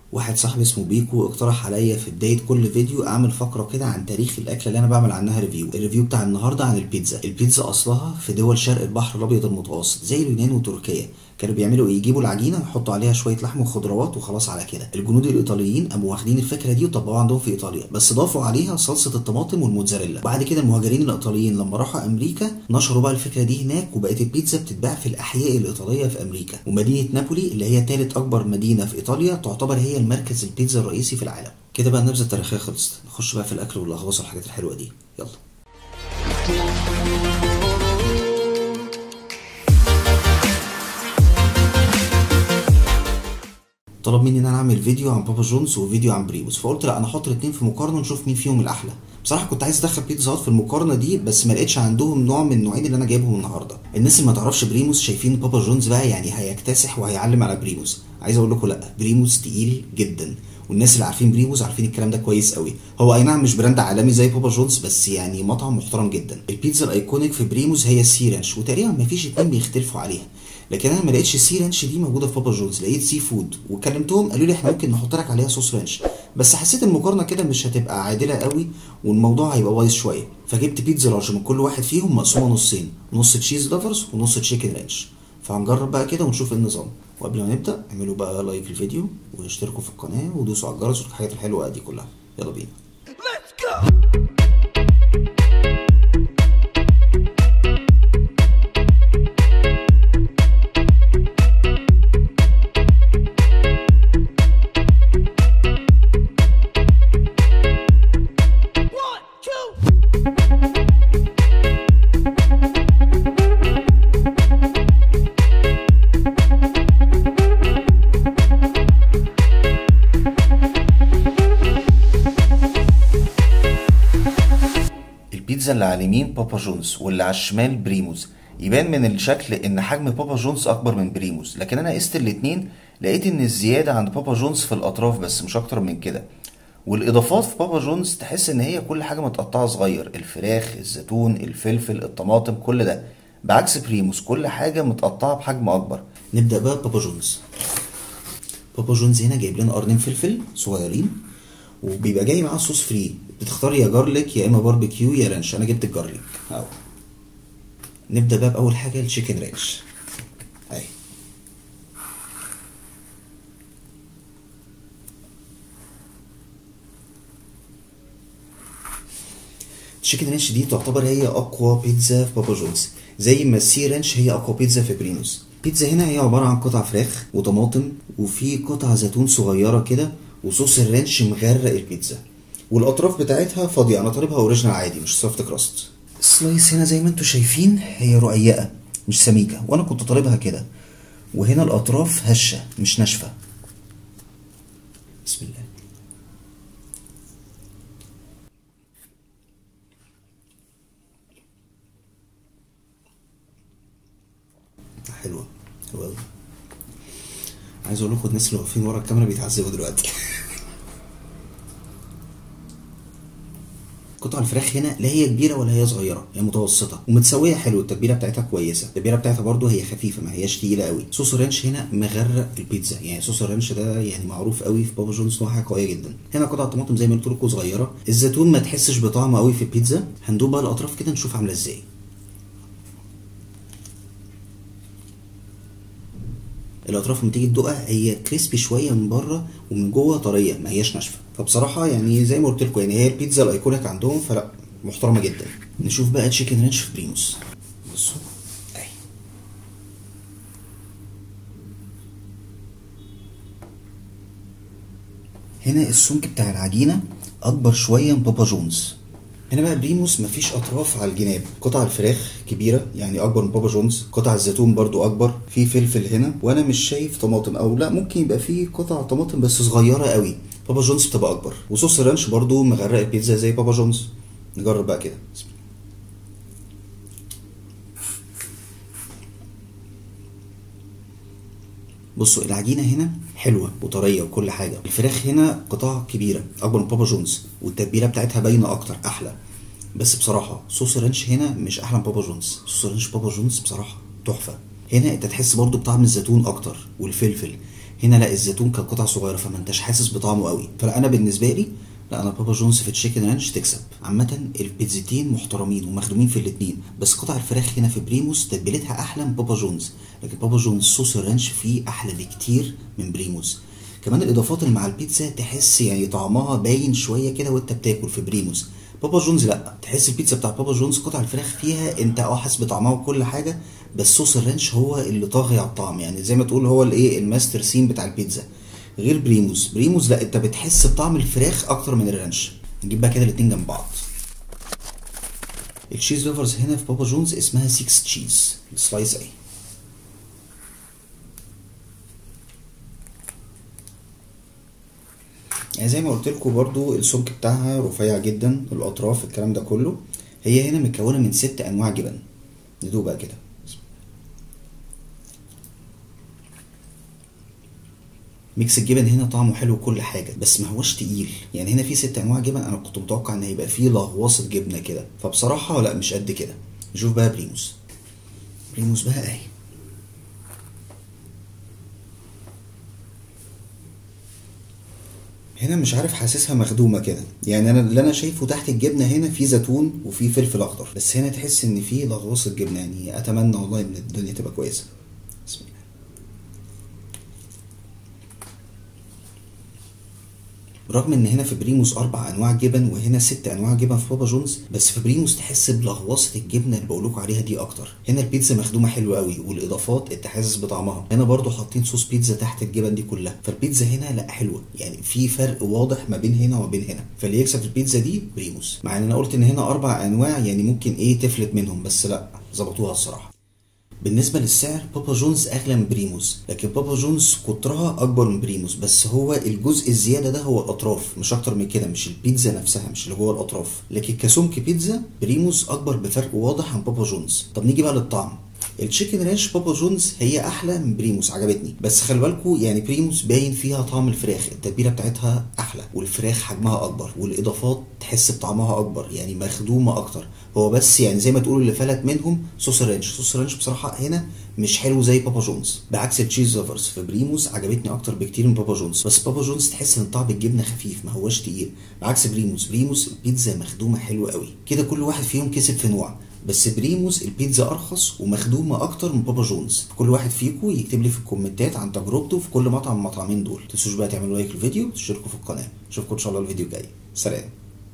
واحد صاحبي اسمه بيكو اقترح عليا في بدايه كل فيديو اعمل فقره كده عن تاريخ الاكله اللي انا بعمل عنها ريفيو الريفيو بتاع النهارده عن البيتزا البيتزا اصلها في دول شرق البحر الابيض المتوسط زي اليونان وتركيا كانوا بيعملوا ايه يجيبوا العجينه يحطوا عليها شويه لحم وخضروات وخلاص على كده الجنود الايطاليين قاموا واخدين الفكره دي وطبقوها عندهم في ايطاليا بس ضافوا عليها صلصه الطماطم والموتزاريلا بعد كده المهاجرين الايطاليين لما راحوا امريكا نشروا بقى الفكره دي هناك وبقت البيتزا بتتباع في الاحياء الايطاليه في امريكا ومدينه نابولي اللي هي ثالث اكبر مدينه في ايطاليا تعتبر هي المركز البيتزا الرئيسي في العالم كده بقى النبذه التاريخيه خلصت نخش بقى في الاكل والاغواص والحاجات الحلوه دي يلا طلب مني ان انا اعمل فيديو عن بابا جونز وفيديو عن بريموس فقلت لا انا احط الاثنين في مقارنه ونشوف مين فيهم الاحلى بصراحه كنت عايز ادخل بيتزا هات في المقارنه دي بس ما لقيتش عندهم نوع من النوعين اللي انا جايبهم النهارده الناس اللي ما تعرفش بريموس شايفين بابا جونز بقى يعني هيكتسح وهيعلم على بريموس عايز اقول لكم لا بريموس تقيل جدا والناس اللي عارفين بريموس عارفين الكلام ده كويس قوي هو اي نعم مش براند عالمي زي بابا جونز بس يعني مطعم محترم جدا البيتزا الايكونيك في بريموس هي السي رانش وتقريبا ما فيش اتنين بيختلفوا عليها لكن انا ما لقيتش السي رانش دي موجوده في بابا جونز لقيت سي فود وكلمتهم قالوا لي احنا ممكن نحط لك عليها صوص رانش بس حسيت المقارنه كده مش هتبقى عادله قوي والموضوع هيبقى بايظ شويه فجبت بيتزا لارج من كل واحد فيهم مقسومه نصين نص تشيز لافرز ونص تشيكن رانش فهنجرب بقى كده ونشوف ايه النظام وقبل ما نبدا اعملوا بقى لايك الفيديو واشتركوا في القناه ودوسوا على الجرس والحاجات الحلوه دي كلها يلا بينا One, two. البيتزا اللي على اليمين بابا جونز واللي على الشمال بريموز يبان من الشكل ان حجم بابا جونز اكبر من بريموز لكن انا قست الاتنين لقيت ان الزياده عند بابا جونز في الاطراف بس مش اكتر من كده والاضافات في بابا جونز تحس ان هي كل حاجه متقطعه صغير الفراخ الزيتون الفلفل الطماطم كل ده بعكس بريموس كل حاجه متقطعه بحجم اكبر نبدا بقى بابا جونز بابا جونز هنا جايب لنا قرنين فلفل صغيرين وبيبقى جاي معاه صوص فري بتختار يا جارليك يا اما باربيكيو يا رانش انا جبت الجارليك اهو نبدا بقى باول حاجه التشيكن رانش اهي التشيكن رانش دي تعتبر هي اقوى بيتزا في بابا جونز زي ما السي رانش هي اقوى بيتزا في بريموس بيتزا هنا هي عباره عن قطع فراخ وطماطم وفي قطع زيتون صغيره كده وصوص الرانش مغرق البيتزا والاطراف بتاعتها فاضيه انا طالبها اوريجينال عادي مش سوفت كراست السلايس هنا زي ما انتم شايفين هي رقيقه مش سميكه وانا كنت طالبها كده وهنا الاطراف هشه مش ناشفه بسم الله حلوه حلوه قوي عايز اقول لكم الناس اللي واقفين ورا الكاميرا بيتعذبوا دلوقتي قطع الفراخ هنا لا هي كبيره ولا هي صغيره هي متوسطه ومتسويه حلو التتبيله بتاعتها كويسه التتبيله بتاعتها برضو هي خفيفه ما هياش تقيله قوي صوص الرانش هنا مغرق البيتزا يعني صوص الرانش ده يعني معروف قوي في بابا جونز إن هو حاجه قويه جدا هنا قطع الطماطم زي ما قلت لكم صغيره الزيتون ما تحسش بطعمه قوي في البيتزا هندوب بقى الاطراف كده نشوف عامله ازاي الاطراف لما تيجي تدوقها هي كريسبي شويه من بره ومن جوه طريه ما هياش ناشفه فبصراحه يعني زي ما قلت لكم يعني هي البيتزا الايكونيك عندهم فلا محترمه جدا نشوف بقى تشيكن رانش في بريموس بصوا اهي هنا السمك بتاع العجينه اكبر شويه من بابا جونز هنا بقى بريموس مفيش اطراف على الجناب قطع الفراخ كبيره يعني اكبر من بابا جونز قطع الزيتون برضو اكبر في فلفل هنا وانا مش شايف طماطم او لا ممكن يبقى في قطع طماطم بس صغيره قوي بابا جونز بتبقى اكبر وصوص الرانش برضو مغرق البيتزا زي بابا جونز نجرب بقى كده بسم الله. بصوا العجينه هنا حلوه وطريه وكل حاجه الفراخ هنا قطع كبيره اكبر من بابا جونز والتتبيله بتاعتها باينه اكتر احلى بس بصراحه صوص الرانش هنا مش احلى من بابا جونز صوص الرانش بابا جونز بصراحه تحفه هنا انت تحس برضو بطعم الزيتون اكتر والفلفل هنا لا الزيتون كان قطع صغيره فما انتش حاسس بطعمه قوي فانا بالنسبه لي لا انا بابا جونز في التشيكن رانش تكسب عامه البيتزتين محترمين ومخدومين في الاتنين بس قطع الفراخ هنا في بريموس تتبيلتها احلى من بابا جونز لكن بابا جونز صوص الرانش فيه احلى بكتير من بريموس كمان الاضافات اللي مع البيتزا تحس يعني طعمها باين شويه كده وانت بتاكل في بريموس بابا جونز لا تحس البيتزا بتاع بابا جونز قطع الفراخ فيها انت اه حاسس بطعمها وكل حاجه بس صوص الرانش هو اللي طاغي على الطعم يعني زي ما تقول هو الايه الماستر سين بتاع البيتزا غير بريموس بريموس لا انت بتحس بطعم الفراخ اكتر من الرانش نجيب بقى كده الاتنين جنب بعض التشيز ليفرز هنا في بابا جونز اسمها 6 تشيز السلايس اهي يعني زي ما قلت لكم برضو السمك بتاعها رفيع جدا الاطراف الكلام ده كله هي هنا متكونه من ست انواع جبن ندوق بقى كده ميكس الجبن هنا طعمه حلو وكل حاجه بس ما هوش تقيل يعني هنا في ست انواع جبن انا كنت متوقع ان هيبقى فيه لغواصه جبنه كده فبصراحه لا مش قد كده نشوف بقى بريموس بريموس بقى اهي هنا مش عارف حاسسها مخدومه كده يعني انا اللي انا شايفه تحت الجبنه هنا في زيتون وفي فلفل اخضر بس هنا تحس ان في لغوصه جبنه يعني اتمنى والله ان الدنيا تبقى كويسه بسم الله رغم ان هنا في بريموس اربع انواع جبن وهنا ست انواع جبن في بابا جونز بس في بريموس تحس بلغوصه الجبنه اللي بقولكوا عليها دي اكتر هنا البيتزا مخدومه حلو قوي والاضافات انت حاسس بطعمها هنا برضو حاطين صوص بيتزا تحت الجبن دي كلها فالبيتزا هنا لا حلوه يعني في فرق واضح ما بين هنا وما بين هنا فاللي يكسب في البيتزا دي بريموس مع ان انا قلت ان هنا اربع انواع يعني ممكن ايه تفلت منهم بس لا ظبطوها الصراحه بالنسبة للسعر بابا جونز أغلى من بريموس لكن بابا جونز قطرها أكبر من بريموس بس هو الجزء الزيادة ده هو الأطراف مش أكتر من كده مش البيتزا نفسها مش اللي جوه الأطراف لكن كسمك بيتزا بريموس أكبر بفرق واضح عن بابا جونز طب نيجي بقى للطعم التشيكن رانش بابا جونز هي احلى من بريموس عجبتني بس خلي بالكوا يعني بريموس باين فيها طعم الفراخ التتبيله بتاعتها احلى والفراخ حجمها اكبر والاضافات تحس بطعمها اكبر يعني مخدومه اكتر هو بس يعني زي ما تقولوا اللي فلت منهم صوص الرانش صوص الرانش بصراحه هنا مش حلو زي بابا جونز بعكس التشيز لافرز في بريموس عجبتني اكتر بكتير من بابا جونز بس بابا جونز تحس ان طعم الجبنه خفيف ما هوش تقيل بعكس بريموس بريموس البيتزا مخدومه حلوه قوي كده كل واحد فيهم كسب في نوع بس بريموس البيتزا ارخص ومخدومه اكتر من بابا جونز كل واحد فيكم يكتب لي في الكومنتات عن تجربته في كل مطعم من المطعمين دول تنسوش بقى تعملوا لايك للفيديو وتشتركوا في القناه اشوفكم ان شاء الله الفيديو الجاي سلام